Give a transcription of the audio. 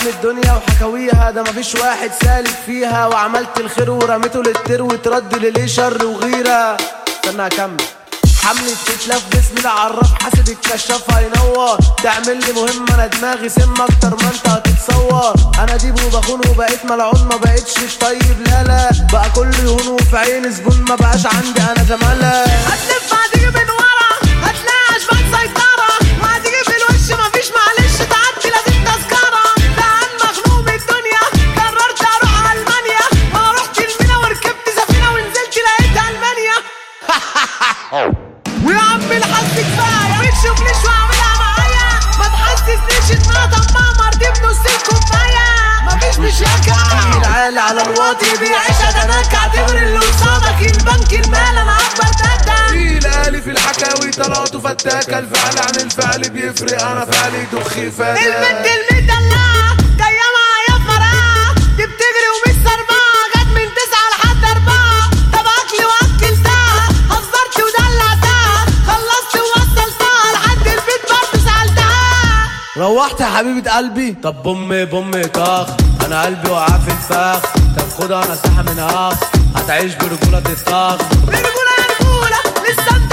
الدنيا وحكاويها ده مفيش واحد سالك فيها وعملت الخير ورميته للتر وترد لليه شر وغيره استنى اكمل حملة تتلف باسمي ده عرف حاسب الكشاف هينور تعمل لي مهمة انا دماغي سم اكتر ما انت هتتصور انا ديب وبخون وبقيت ملعون ما بقيتش الطيب لا لا بقى كل يهون وفي عين زبون ما بقاش عندي انا زمالة هتلف هتيجي من ورا هتلاقي اشباك سيطرة وهتيجي في الوش مفيش معلش تعدي لازم تذكرة لأن مخنوق من الدنيا قررت اروح المانيا ما رحت المينا وركبت سفينة ونزلت لقيت المانيا ويا عم الحظ كفاية ما تشوفنيش واعملها معايا ما تحسسنيش ان انا طماع مرضي بنص الكوباية مفيش مشاكل العالي على الواطي بيعيش ادناك اعتبر اللي قصادك البنك المال انا اكبر تاتا في الالي في الحكاوي طلعته فتاكة الفعل عن الفعل بيفرق انا فعلي دخي فاكر البنت المدلعة جاية معايا في مرقعة دي بتجري ومش سربعة جت من تسعة لحد أربعة طب أكل وأكلتها هزرت ودلعتها خلصت ووصلتها لحد البيت برضه سألتها روحت يا حبيبة قلبي طب بوم بوم طخ انا قلبي وقع في الفخ طب خدها نصيحة من اخ هتعيش برجولة الطخ رجولة يا رجولة لسه انت